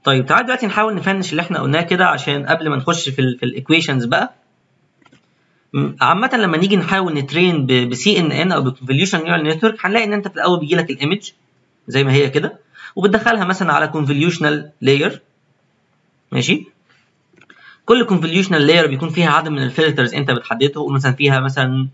طيب تعال دلوقتي نحاول نفنش اللي احنا قلناه كده عشان قبل ما نخش في ال في الايكويشنز بقى عامة لما نيجي نحاول نترين بسي ان ان او بكونفوليوشن نيورال نتورك هنلاقي ان انت في الاول بيجي لك الايمج زي ما هي كده وبتدخلها مثلا على كونفوليوشنال لاير ماشي كل كونفوليوشنال لاير بيكون فيها عدد من الفلترز انت بتحدده مثلا فيها مثلا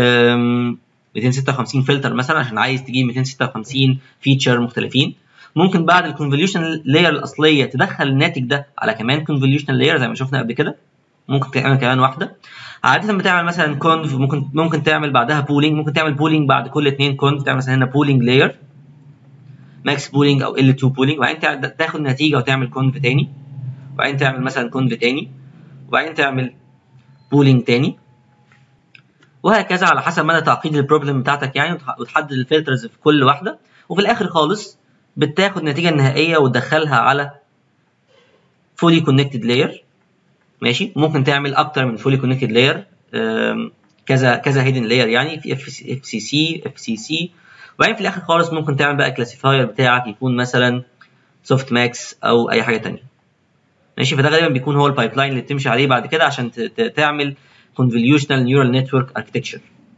256 فلتر مثلا عشان عايز تجيب 256 فيتشر مختلفين ممكن بعد الكونفوليوشن لاير الاصليه تدخل الناتج ده على كمان كونفوليوشن لاير زي ما شفنا قبل كده ممكن تعمل كمان واحده عاده بتعمل مثلا كونف ممكن ممكن تعمل بعدها بولينج ممكن تعمل بولينج بعد كل اثنين كونف تعمل مثلا هنا بولينج لاير ماكس بولينج او ال 2 بولينج وبعدين تاخد نتيجه وتعمل كونف تاني وبعدين تعمل مثلا كونف تاني وبعدين تعمل بولينج تاني وهكذا على حسب مدى تعقيد البروبلم بتاعتك يعني وتحدد الفلترز في كل واحده وفي الاخر خالص بتاخد النتيجه النهائيه وتدخلها على فولي كونكتد لاير ماشي ممكن تعمل اكتر من فولي كونكتد لاير كذا كذا هيدن لاير يعني في اف سي سي اف سي سي وبعدين في الاخر خالص ممكن تعمل بقى كلاسيفاير بتاعك يكون مثلا سوفت ماكس او اي حاجه ثانيه ماشي فده غالبا بيكون هو البايب لاين اللي بتمشي عليه بعد كده عشان تعمل convolutional neural network architecture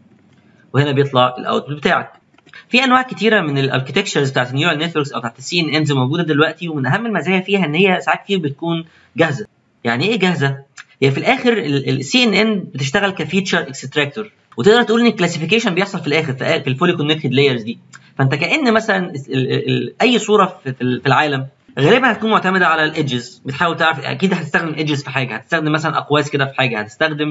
وهنا بيطلع الاوتبوت بتاعك في انواع كتيره من الاركتكتشرز بتاعت النيورال نتوركس او بتاعت السي ان انز موجوده دلوقتي ومن اهم المزايا فيها ان هي ساعات كتير بتكون جاهزه يعني ايه جاهزه هي في الاخر السي ان ان بتشتغل كفيتشر اكستراكتور وتقدر تقول ان الكلاسيفيكيشن بيحصل في الاخر في الفولي كونكتد لايرز دي فانت كان مثلا اي صوره في العالم غالبا هتكون معتمده على الايدجز بتحاول تعرف اكيد هتستخدم ايدجز في حاجه هتستخدم مثلا اقواس كده في حاجه هتستخدم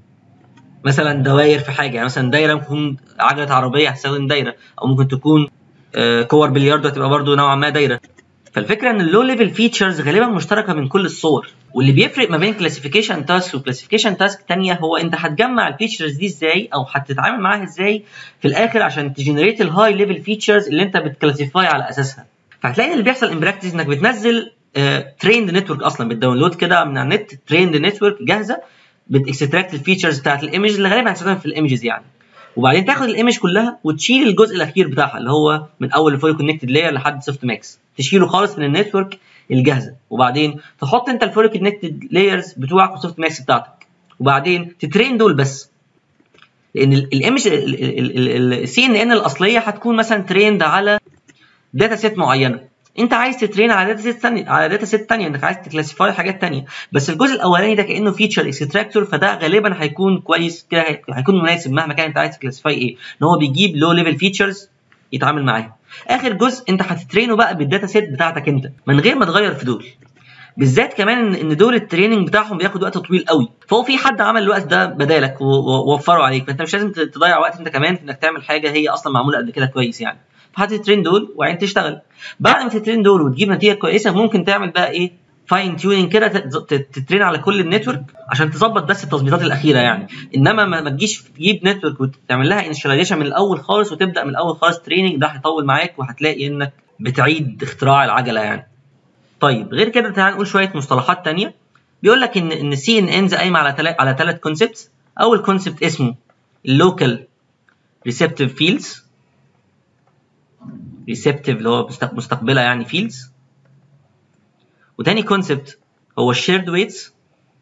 مثلا دوائر في حاجه يعني مثلا دايره ممكن تكون عجله عربيه هتستخدم دايره او ممكن تكون كور بلياردو هتبقى برضو نوعا ما دايره فالفكره ان اللو ليفل فيتشرز غالبا مشتركه من كل الصور واللي بيفرق ما بين كلاسيفيكيشن تاسك وكلاسيفيكيشن تاسك ثانيه هو انت هتجمع الفيتشرز دي ازاي او هتتعامل معاها ازاي في الاخر عشان تجنريت الهاي ليفل فيتشرز اللي انت بتكلاسيفاي على اساسها فهتلاقي اللي بيحصل ان براكتس انك بتنزل تريند نتورك اصلا بتداونلود كده من على النت تريند نتورك جاهزه بتكستراكت الفيتشرز بتاعت الايمج اللي غالبا هتستخدم في الايمجز يعني وبعدين تاخد الايمج كلها وتشيل الجزء الاخير بتاعها اللي هو من اول الفولي كونكتد لاير لحد سوفت ماكس تشيله خالص من النتورك الجاهزه وبعدين تحط انت الفولي كونكتد لايرز بتوعك والسوفت ماكس بتاعتك وبعدين تترين دول بس لان الايمج السي ان ان الاصليه هتكون مثلا تريند على داتا سيت معينه انت عايز تترين على داتا سيت ثانيه على داتا سيت ثانيه انك عايز تكلاسيفاي حاجات ثانيه بس الجزء الاولاني ده كانه فيتشر اكستراكتور فده غالبا هيكون كويس كده هيكون مناسب مهما كان انت عايز تكلاسيفاي ايه ان هو بيجيب لو ليفل فيتشرز يتعامل معاها اخر جزء انت هتترينه بقى بالداتا سيت بتاعتك انت من غير ما تغير في دول بالذات كمان ان دول التريننج بتاعهم بياخد وقت طويل قوي فهو في حد عمل الوقت ده بدالك ووفره عليك فانت مش لازم تضيع وقت انت كمان في انك تعمل حاجه هي اصلا معموله قبل كده كويس يعني فهتترين دول وبعدين تشتغل بعد ما تترين دول وتجيب نتيجه كويسه ممكن تعمل بقى ايه فاين تيوننج كده تترين على كل النتورك عشان تظبط بس التظبيطات الاخيره يعني انما ما تجيش تجيب نتورك وتعمل لها انشاليزيشن من الاول خالص وتبدا من الاول خالص تريننج ده هيطول معاك وهتلاقي انك بتعيد اختراع العجله يعني طيب غير كده تعال نقول شويه مصطلحات ثانيه بيقول لك ان ان السي ان انز قايمه على تل... على ثلاث كونسبتس اول كونسبت اسمه اللوكال ريسبتيف فيلدز ريسبتيف اللي هو مستقبله يعني فيلدز وتاني كونسبت هو الشيرد ويتس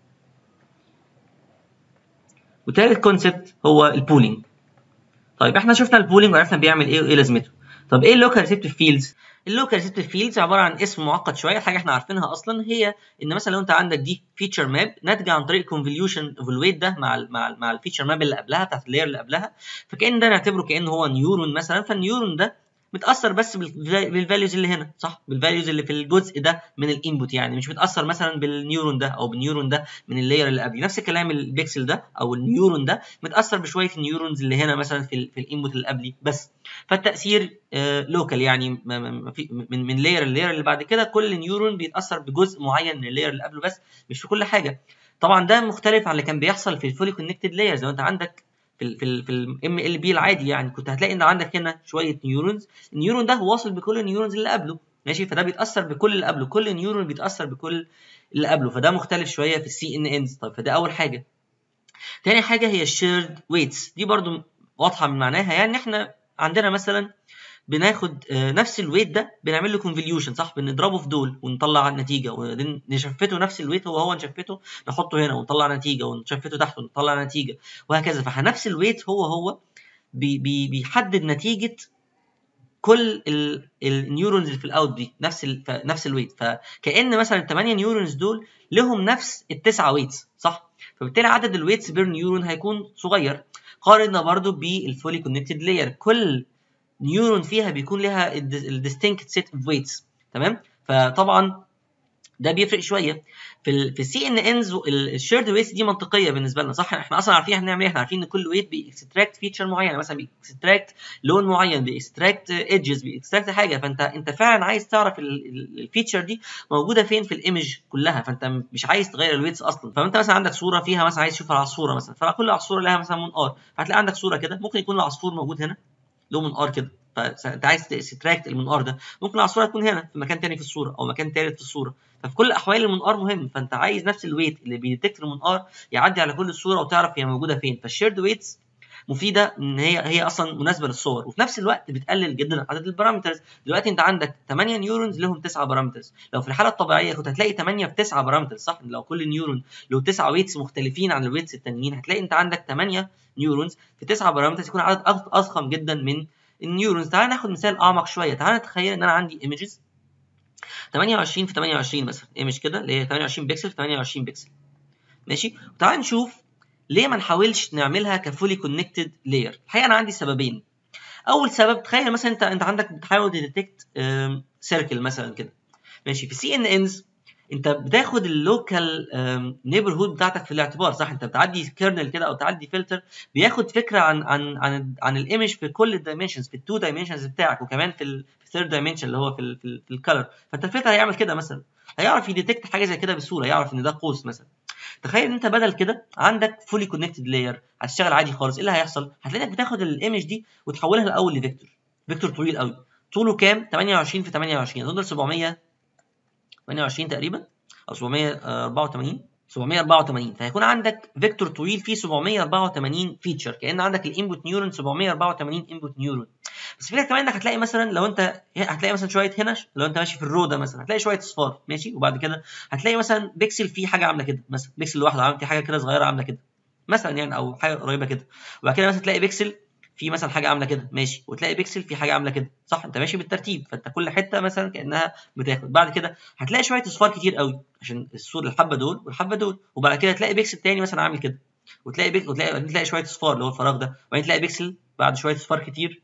وتالت كونسبت هو البولينج طيب احنا شفنا البولينج وعرفنا بيعمل ايه وايه لازمته طب ايه اللوكال ريسبتيف فيلدز اللوكال ريسبتيف فيلدز عباره عن اسم معقد شويه حاجه احنا عارفينها اصلا هي ان مثلا لو انت عندك دي فيتشر ماب ناتجه عن طريق كونفوليوشن اوف الويت ده مع ال مع ال مع الفيتشر ماب اللي قبلها بتاعت اللاير اللي قبلها فكان ده نعتبره كانه هو نيورون مثلا فالنيورون ده متاثر بس بالفاليوز اللي هنا صح بالفاليوز اللي في الجزء ده من الانبوت يعني مش متاثر مثلا بالنيورون ده او بالنيورون ده من اللاير اللي قبليه نفس الكلام البيكسل ده او النيورون ده متاثر بشويه النيورونز اللي هنا مثلا في ال في الانبوت اللي قبليه بس فالتاثير آه لوكال يعني من من لاير للاير اللي بعد كده كل نيورون بيتاثر بجزء معين من اللاير اللي قبله بس مش في كل حاجه طبعا ده مختلف عن اللي كان بيحصل في الفولي كونكتد لايرز لو انت عندك في ال في ال في الام ال بي العادي يعني كنت هتلاقي ان عندك هنا شويه نيورونز النيورون ده واصل بكل النيورونز اللي قبله ماشي فده بيتاثر بكل اللي قبله كل نيورون بيتاثر بكل اللي قبله فده مختلف شويه في السي ان انز طيب فده اول حاجه تاني حاجه هي الشيرد ويتس دي برضو واضحه من معناها يعني احنا عندنا مثلا بناخد آه، نفس الويت ده بنعمل له كونفوليوشن صح بنضربه في دول ونطلع النتيجه وبعدين نشفته نفس الويت هو هو نشفته نحطه هنا ونطلع نتيجه ونشفته تحت ونطلع نتيجه وهكذا فنفس الويت هو هو بي بي بيحدد نتيجه كل النيورونز اللي في الاوت دي نفس ال نفس الويت فكان مثلا الثمانيه نيورونز دول لهم نفس التسعه ويتس صح فبالتالي عدد الويتس بير نيورون هيكون صغير قارنا برضو بالفولي كونكتد لاير كل نيورون فيها بيكون لها الديستنكت سيت اوف ويتس تمام فطبعا ده بيفرق شويه في ال في السي ان انز الشيرد ويتس دي منطقيه بالنسبه لنا صح احنا اصلا عارفين هنعمل ايه احنا عارفين ان كل ويت بيكستراكت فيتشر معينه مثلا بيكستراكت لون معين بيكستراكت ايدجز بيكستراكت حاجه فانت انت فعلا عايز تعرف الفيتشر دي موجوده فين في الايمج كلها فانت مش عايز تغير الويتس اصلا فانت مثلا عندك صوره فيها مثلا عايز تشوف العصفوره مثلا فكل عصفوره لها مثلا منقار فهتلاقي عندك صوره كده ممكن يكون العصفور موجود هنا له منقار كده فانت عايز تستراكت المنقار ده ممكن العصفوره تكون هنا في مكان تاني في الصوره او مكان تالت في الصوره ففي كل الاحوال المنقار مهم فانت عايز نفس الويت اللي بيديتكت المنقار يعدي على كل الصوره وتعرف هي موجوده فين فالشيرد ويتس مفيده ان هي هي اصلا مناسبه للصور وفي نفس الوقت بتقلل جدا عدد البارامترز دلوقتي انت عندك 8 نيورونز لهم 9 بارامترز لو في الحاله الطبيعيه كنت هتلاقي 8 في 9 بارامترز صح لو كل نيورون له 9 ويتس مختلفين عن الويتس التانيين هتلاقي انت عندك 8 نيورونز في 9 بارامترز يكون عدد اضخم جدا من النيورونز تعال ناخد مثال اعمق شويه تعال نتخيل ان انا عندي ايمجز 28 في 28 مثلا ايمج كده اللي هي 28 بكسل في 28 بكسل ماشي وتعال نشوف ليه ما نحاولش نعملها كفولي كونكتد لاير الحقيقه انا عندي سببين اول سبب تخيل مثلا انت انت عندك بتحاول تديتكت سيركل مثلا كده ماشي في سي ان انز انت بتاخد اللوكال نيبرهود بتاعتك في الاعتبار صح انت بتعدي كيرنل كده او تعدي فلتر بياخد فكره عن عن عن عن الايمج في كل الدايمنشنز في التو دايمنشنز بتاعك وكمان في الثيرد دايمنشن اللي هو في ال في الكلر فانت الفلتر هيعمل كده مثلا هيعرف يديتكت حاجه زي كده بسهوله يعرف ان ده قوس مثلا تخيل ان انت بدل كده عندك فولي كونكتد لاير هتشتغل عادي خالص ايه اللي هيحصل هتلاقيك بتاخد الايمج دي وتحولها الاول لفيكتور فيكتور طويل قوي طوله كام 28 في 28 اظن 700 28 تقريبا او 784 784 فهيكون عندك فيكتور طويل فيه 784 فيتشر كان عندك الانبوت نيورون 784 انبوت نيورون بس في كمان انك هتلاقي مثلا لو انت هتلاقي مثلا شويه هنا لو انت ماشي في الرو ده مثلا هتلاقي شويه اصفار ماشي وبعد كده هتلاقي مثلا بيكسل فيه حاجه عامله كده مثلا بيكسل لوحده عامل حاجه كده صغيره عامله كده مثلا يعني او حاجه قريبه كده وبعد كده مثلا تلاقي بيكسل في مثلا حاجه عامله كده ماشي وتلاقي بيكسل في حاجه عامله كده صح انت ماشي بالترتيب فانت كل حته مثلا كانها بتاخد بعد كده هتلاقي شويه اصفار كتير قوي عشان الصور الحبه دول والحبه دول وبعد كده تلاقي بيكسل تاني مثلا عامل كده وتلاقي بيك وتلاقي تلاقي شويه اصفار اللي هو الفراغ ده وبعدين تلاقي بيكسل بعد شويه اصفار كتير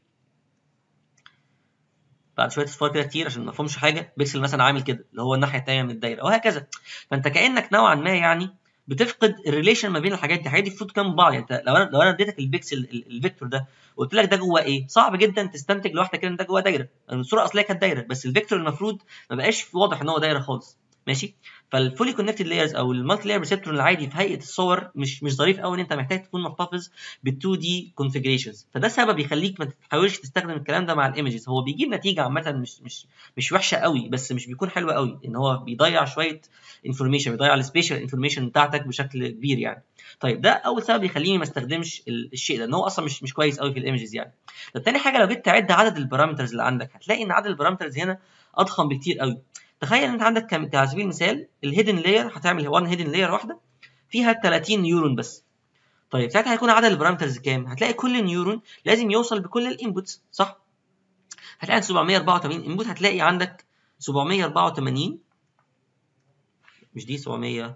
بعد شويه اصفار كده كتير عشان ما فهمش حاجه بيكسل مثلا عامل كده اللي هو الناحيه الثانيه من الدايره وهكذا فانت كانك نوعا ما يعني بتفقد الريليشن ما بين الحاجات دي الحاجات دي المفروض كام بعض يعني انت لو انا لو انا اديتك البيكسل الفيكتور ده وقلت لك ده جواه ايه صعب جدا تستنتج لوحدك كده ان ده جواه دايره الصوره الاصليه كانت دايره بس الفيكتور المفروض ما بقاش واضح ان هو دايره خالص ماشي فالفولي كونكتد لايرز او المالتي لاير ريسبتور العادي في هيئه الصور مش مش ظريف قوي ان انت محتاج تكون محتفظ بال2 دي كونفيجريشنز فده سبب يخليك ما تحاولش تستخدم الكلام ده مع الايمجز هو بيجيب نتيجه عامه مش مش مش وحشه قوي بس مش بيكون حلو قوي ان هو بيضيع شويه انفورميشن بيضيع السبيشال انفورميشن بتاعتك بشكل كبير يعني طيب ده اول سبب يخليني ما استخدمش الشيء ده ان هو اصلا مش مش كويس قوي في الايمجز يعني طب تاني حاجه لو جيت تعد عدد البارامترز اللي عندك هتلاقي ان عدد البارامترز هنا اضخم بكتير قوي تخيل انت عندك على سبيل المثال الهيدن لاير هتعمل 1 هيدن لاير واحده فيها 30 نيورون بس طيب ساعتها هيكون عدد البارامترز كام هتلاقي كل نيورون لازم يوصل بكل الانبوتس صح هتلاقي 784 انبوت هتلاقي عندك 784 مش دي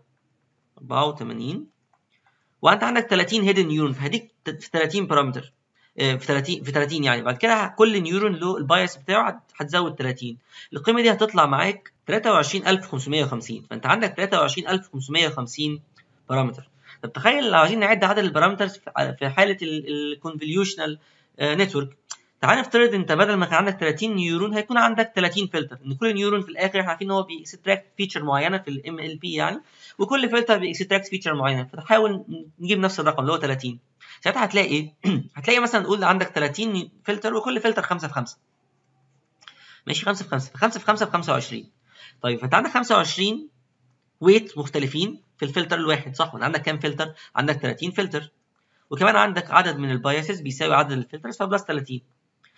784 وانت عندك 30 هيدن نيورون فهديك في 30 بارامتر في 30 في 30 يعني بعد كده كل نيورون له البايس بتاعه هتزود 30 القيمه دي هتطلع معاك 23550 فانت عندك 23550 بارامتر طب تخيل لو عايزين نعد عدد البارامترز في حاله الكونفوليوشنال نتورك تعال نفترض انت بدل ما كان عندك 30 نيورون هيكون عندك 30 فلتر ان كل نيورون في الاخر احنا عارفين ان هو بيكستراكت فيتشر معينه في الام ال بي يعني وكل فلتر بيكستراكت فيتشر معينه فتحاول نجيب نفس الرقم اللي هو 30 ساعتها هتلاقي ايه؟ هتلاقي مثلا نقول عندك 30 فلتر وكل فلتر 5 في 5 ماشي 5 في 5 5 في 5 ب 25 طيب فانت عندك 25 ويت مختلفين في الفلتر الواحد صح؟ وانت عندك كام فلتر؟ عندك 30 فلتر وكمان عندك عدد من البايسز بيساوي عدد الفلترز فبلس 30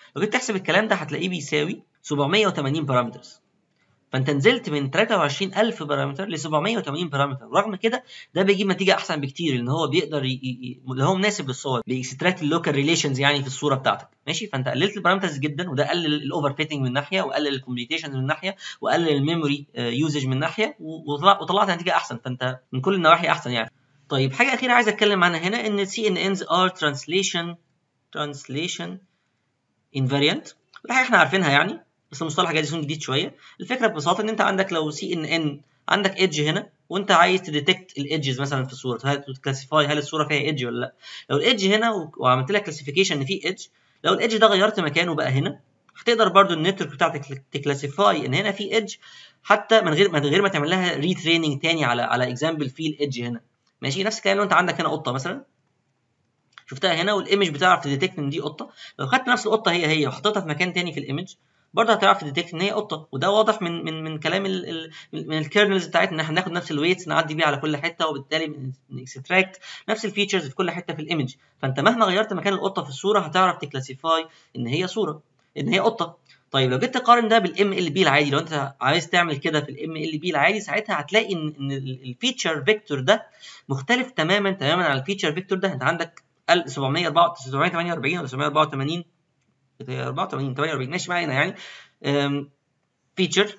لو جيت تحسب الكلام ده هتلاقيه بيساوي 780 بارامترز فانت نزلت من 23000 بارامتر ل 780 بارامتر ورغم كده ده بيجيب نتيجه احسن بكتير لان هو بيقدر ي... ي... اللي هو مناسب للصور بيكستراكت اللوكال ريليشنز يعني في الصوره بتاعتك ماشي فانت قللت البارامترز جدا وده قلل الاوفر فيتنج من ناحيه وقلل الكومبيوتيشن من ناحيه وقلل الميموري يوزج من ناحيه وطلع... وطلعت نتيجه احسن فانت من كل النواحي احسن يعني طيب حاجه اخيره عايز اتكلم عنها هنا ان سي ان انز ار ترانسليشن ترانسليشن invariant وده حاجه احنا عارفينها يعني بس المصطلح جاي يكون جديد شويه الفكره ببساطه ان انت عندك لو سي ان ان عندك ايدج هنا وانت عايز تديتكت الايدجز مثلا في الصوره تكلاسيفاي هل الصوره فيها ايدج ولا لا لو الايدج هنا وعملت لك كلاسيفيكيشن ان في ايدج لو الايدج ده غيرت مكانه بقى هنا هتقدر برضو النتورك بتاعتك تكلاسيفاي ان هنا في ايدج حتى من غير من غير ما تعمل لها ري تريننج تاني على على اكزامبل في الايدج هنا ماشي نفس الكلام لو انت عندك هنا قطه مثلا شفتها هنا والايمج بتعرف تديتكت ان دي قطه لو خدت نفس القطه هي هي وحطيتها في مكان تاني في الايمج برضه هتعرف تديتكت ان هي قطه وده واضح من من من كلام ال ال من الكيرنلز بتاعتنا ان احنا هناخد نفس الويتس نعدي بيه على كل حته وبالتالي نكستراكت نفس الفيتشرز في كل حته في الايمج فانت مهما غيرت مكان القطه في الصوره هتعرف تكلاسيفاي ان هي صوره ان هي قطه طيب لو جيت تقارن ده بالام ال بي العادي لو انت عايز تعمل كده في الام ال بي العادي ساعتها هتلاقي ان ان الفيتشر فيكتور ده مختلف تماما تماما عن الفيتشر فيكتور ده انت عندك 748 ولا 784 84 48 ماشي معانا يعني فيتشر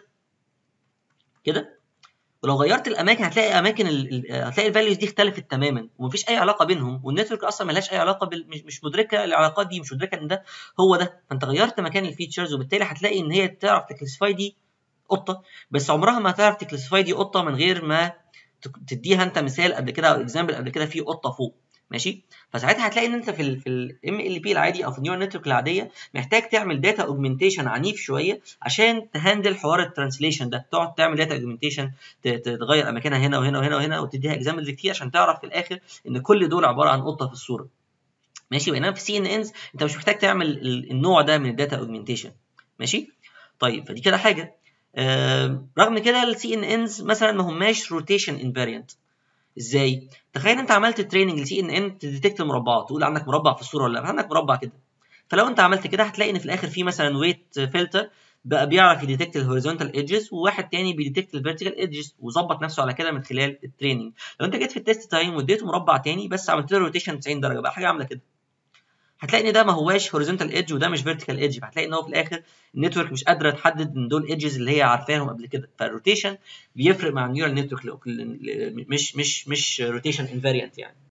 كده ولو غيرت الاماكن هتلاقي اماكن ال... هتلاقي الفاليوز دي اختلفت تماما ومفيش اي علاقه بينهم والنتورك اصلا ملهاش اي علاقه بال... مش, مش مدركه العلاقات دي مش مدركه ان ده هو ده فانت غيرت مكان الفيتشرز وبالتالي هتلاقي ان هي تعرف تكلاسيفاي دي قطه بس عمرها ما هتعرف تكلاسيفاي دي قطه من غير ما تديها انت مثال قبل كده او اكزامبل قبل كده في قطه فوق ماشي فساعتها هتلاقي ان انت في ال في الام ال بي العادي او في النيورال نتورك العاديه محتاج تعمل داتا اوجمنتيشن عنيف شويه عشان تهندل حوار الترانسليشن ده تقعد تعمل داتا اوجمنتيشن تغير اماكنها هنا وهنا وهنا وهنا وتديها اكزامبلز كتير عشان تعرف في الاخر ان كل دول عباره عن قطه في الصوره ماشي بينما في سي ان انز انت مش محتاج تعمل النوع ده من الداتا اوجمنتيشن ماشي طيب فدي كده حاجه آه رغم كده السي ان انز مثلا ما هماش روتيشن انفاريانت ازاي؟ تخيل انت عملت تريننج لسي ان ان تديتكت المربعات تقول عندك مربع في الصوره ولا لا عندك مربع كده فلو انت عملت كده هتلاقي ان في الاخر في مثلا ويت فلتر بقى بيعرف يديتكت الهوريزونتال ايدجز وواحد تاني بيديتكت الفيرتيكال ايدجز وظبط نفسه على كده من خلال التريننج لو انت جيت في التيست تايم واديته مربع تاني بس عملت له روتيشن 90 درجه بقى حاجه عامله كده هتلاقي ان ده ما هواش هوريزونتال ايدج وده مش فيرتيكال ايدج فهتلاقي ان هو في الاخر النتورك مش قادره تحدد ان دول ايدجز اللي هي عارفاهم قبل كده فالروتيشن بيفرق مع النيورال نتورك مش مش مش روتيشن انفاريانت يعني